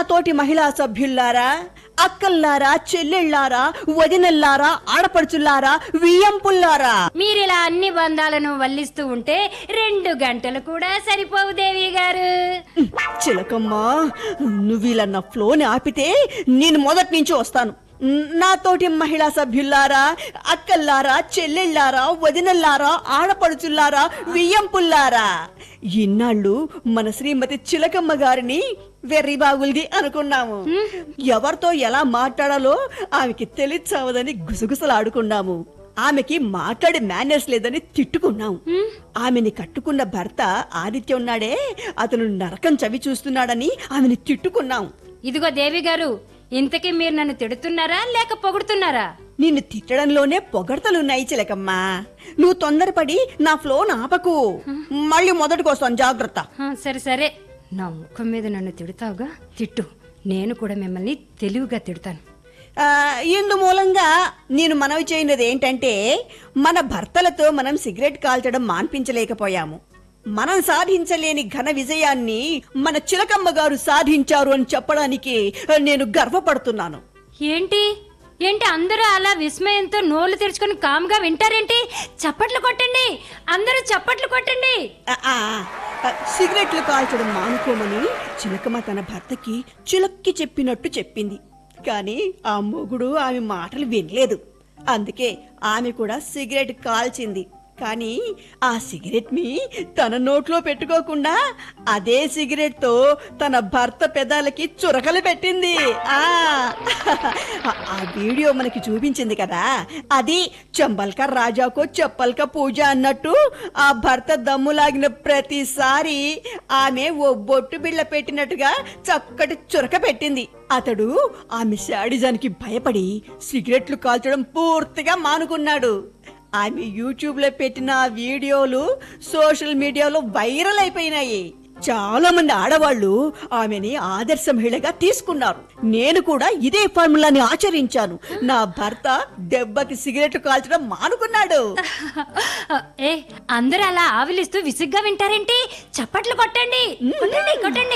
తోటి మహిళా సభ్యుల్లారా అక్కల్లారా చెల్లెళ్ళారా వదినల్లారా ఆడపడుచుల్లారా వియ్యంపుల్లారా మీరిలా అన్ని బంధాలను వల్లిస్తూ ఉంటే రెండు గంటలు కూడా సరిపోవు దేవి గారు చిలకమ్మా నువ్వు ఇలా నా ఫ్లోని ఆపితే నేను మొదటి నుంచి వస్తాను నాతోటి మహిళా సభ్యుల్లారా అక్కల్లారా చెల్లెళ్ళారా వదినల్లారా ఆడపడుచుల్లారా వియ్యంపుల్లారా ఇన్నాళ్ళు మన శ్రీమతి చిలకమ్మ గారిని వెర్రి బాగుల్ది అనుకున్నాము ఎవరితో ఎలా మాట్లాడాలో ఆమెకి తెలియచావదని గుసగుసలాడుకున్నాము ఆమెకి మాట్లాడే మేనర్స్ లేదని తిట్టుకున్నాం ఆమెని కట్టుకున్న భర్త ఆదిత్య ఉన్నాడే అతను నరకం చవి చూస్తున్నాడని ఆమెని తిట్టుకున్నాం ఇదిగో దేవి గారు ఇంతకీ మీరు నన్ను తిడుతున్నారా లేక పొగుడుతున్నారా నిన్ను తిట్టడంలోనే పొగడతలున్నాయి చిలకమ్మా నువ్వు తొందరపడి నా ఫ్లో ఆపకు మళ్ళీ మొదటికొస్తాను జాగ్రత్త హా, సరే సరే నా ముఖం మీద నన్ను తిడతావుగా తిట్టు నేను కూడా మిమ్మల్ని తెలివిగా తిడతాను ఆ, ఇందు మూలంగా నేను మనవి చేయనది ఏంటంటే మన భర్తలతో మనం సిగరెట్ కాల్చడం మాన్పించలేకపోయాము మనం సాధించలేని ఘన విజయాన్ని మన చిలకమ్మ గారు సాధించారు అని చెప్పడానికి నేను గర్వపడుతున్నాను ఏంటి ఏంటి అందరూ అలా విస్మయంతో నోళ్లు తెరుచుకొని కామ్గా వింటారేంటి చప్పట్లు కొట్టండి అందరూ చప్పట్లు కొట్టండి ఆ, ఆ, ఆ, సిగరెట్లు కాల్చడం మానుకోమని చిలకమ్మ తన భర్తకి చిలక్కి చెప్పినట్టు చెప్పింది కానీ ఆ మొగుడు ఆమె మాటలు వినలేదు అందుకే ఆమె కూడా సిగరెట్ కాల్చింది కానీ ఆ సిగరెట్ ని తన నోట్లో పెట్టుకోకుండా అదే సిగరెట్ తో తన భర్త పెదాలకి చురకలు పెట్టింది ఆ ఆ వీడియో మనకి చూపించింది కదా అది చంబల్క రాజాకో చెప్పల్క పూజ అన్నట్టు ఆ భర్త దమ్ములాగిన ప్రతిసారి ఆమె ఓ బొట్టు బిళ్ళ పెట్టినట్టుగా చక్కటి చురక పెట్టింది అతడు ఆమె శాడిజానికి భయపడి సిగరెట్లు కాల్చడం పూర్తిగా మానుకున్నాడు ఆమె యూట్యూబ్ లో పెట్టిన ఆ వీడియోలు సోషల్ మీడియాలో వైరల్ అయిపోయినాయి చాలా మంది ఆడవాళ్ళు ఆమెని ఆదర్శ మహిళగా తీసుకున్నారు నేను కూడా ఇదే ఫార్ములాని ఆచరించాను నా భర్త దెబ్బకి సిగరెట్ కాల్చడం మానుకున్నాడు ఏ అందరూ అలా ఆవిలిస్తూ విసుగ్గా వింటారేంటి చప్పట్లు కొట్టండి కొట్టండి కొట్టండి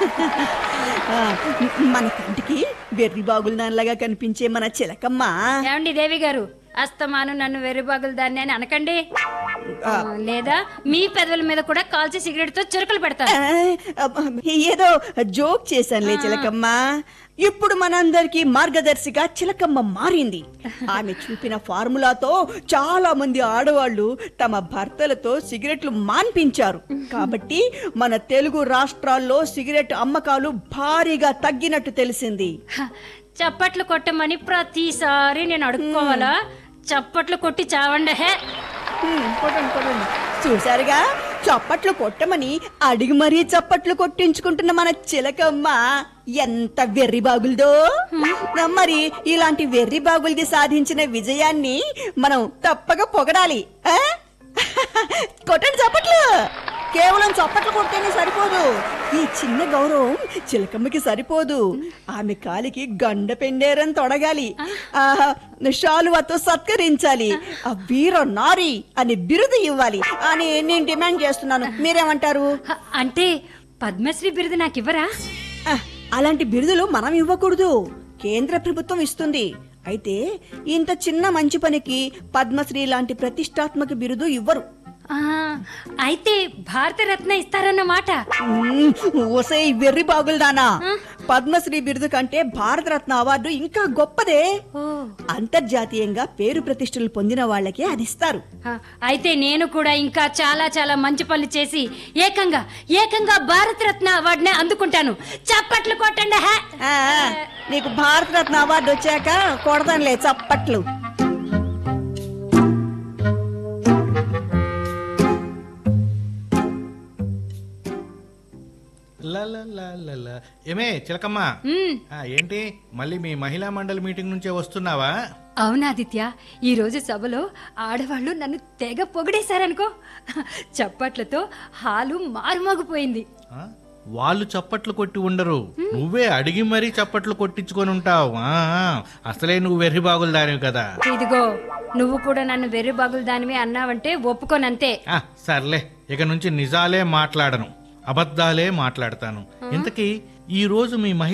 ఆ, మన కంటికి వెర్రి బాగులు దానిలాగా కనిపించే మన చిలకమ్మ ఏమండి దేవి గారు అస్తమాను నన్ను వెర్రిబాగులు దాన్ని అని అనకండి ఆ, లేదా మీ పెదవుల మీద కూడా కాల్చి సిగరెట్ తో చురుకలు పెడతాను ఆ, ఏదో జోక్ చేశానులే చిలకమ్మ ఇప్పుడు మనందరికి మార్గదర్శిగా చిలకమ్మ మారింది ఆమె చూపిన ఫార్ములాతో చాలా మంది ఆడవాళ్ళు తమ భర్తలతో సిగరెట్లు మాన్పించారు కాబట్టి మన తెలుగు రాష్ట్రాల్లో సిగరెట్ అమ్మకాలు భారీగా తగ్గినట్టు తెలిసింది హ, చప్పట్లు కొట్టమని ప్రతిసారి నేను అడుక్కోవాలా చప్పట్లు కొట్టి చావండి హే హ్మ్, కొట్టండి, కొట్టండి. చూశారుగా చప్పట్లు కొట్టమని అడిగి మరీ చప్పట్లు కొట్టించుకుంటున్న మన చిలకమ్మ ఎంత వెర్రి బాగులదో మరి ఇలాంటి వెర్రి బాగులది సాధించిన విజయాన్ని మనం తప్పక పొగడాలి ఆ? కొట్టండి చప్పట్లు కేవలం చప్పట్లు కొడితేనే సరిపోదు ఈ చిన్న గౌరవం చిలకమ్మకి సరిపోదు ఆమె కాలికి గండ పెండేరని తొడగాలి ఆ షాలువతో సత్కరించాలి ఆ వీర నారి అని బిరుదు ఇవ్వాలి అని నేను డిమాండ్ చేస్తున్నాను మీరేమంటారు హ, అంటే పద్మశ్రీ బిరుదు నాకు ఇవ్వరా ఆ, అలాంటి బిరుదులు మనం ఇవ్వకూడదు కేంద్ర ప్రభుత్వం ఇస్తుంది అయితే ఇంత చిన్న మంచి పనికి పద్మశ్రీ లాంటి ప్రతిష్టాత్మక బిరుదు ఇవ్వరు ఆ, అయితే భారతరత్న ఇస్తారన్నమాట మ్మ్, ఒసై వెర్రి బాగులదానా పద్మశ్రీ బిరుదు కంటే భారతరత్న అవార్డు ఇంకా గొప్పదే ఓ అంతర్జాతీయంగా పేరు ప్రతిష్టలు పొందిన వాళ్ళకే అది ఇస్తారు ఆ, అయితే నేను కూడా ఇంకా చాలా చాలా మంచి పనులు చేసి ఏకంగా ఏకంగా భారతరత్న అవార్డునే అందుకుంటాను చప్పట్లు కొట్టండి హే ఆ, ఆ, నీకు భారతరత్న అవార్డు వచ్చాక కొడదానులే చప్పట్లు లలలలల. ఏమే చిలకమ్మ మ్మ్. ఆ, ఏంటి మళ్ళీ మీ మహిళా మండలి మీటింగ్ నుంచే వస్తున్నావా అవునాదిత్య ఈ రోజు సభలో ఆడవాళ్ళు నన్ను తెగ పొగిడేశారనుకో చప్పట్లతో హాలు మారుమోగిపోయింది ఆ? వాళ్ళు చప్పట్లు కొట్టి ఉండరు నువ్వే అడిగి మరీ చప్పట్లు కొట్టించుకొని ఉంటావు ఆ, ఆ. అసలే నువ్వు వెర్రి బాగులు దానివి కదా ఇదిగో నువ్వు కూడా నన్ను వెర్రి బాగులు దానివి అన్నావంటే ఒప్పుకోనంతే ఆ, సర్లే ఇక నుంచి నిజాలే మాట్లాడను అబద్ధాలే మాట్లాడతాను ఇంతకీ ఈ రోజు మీ మహిళా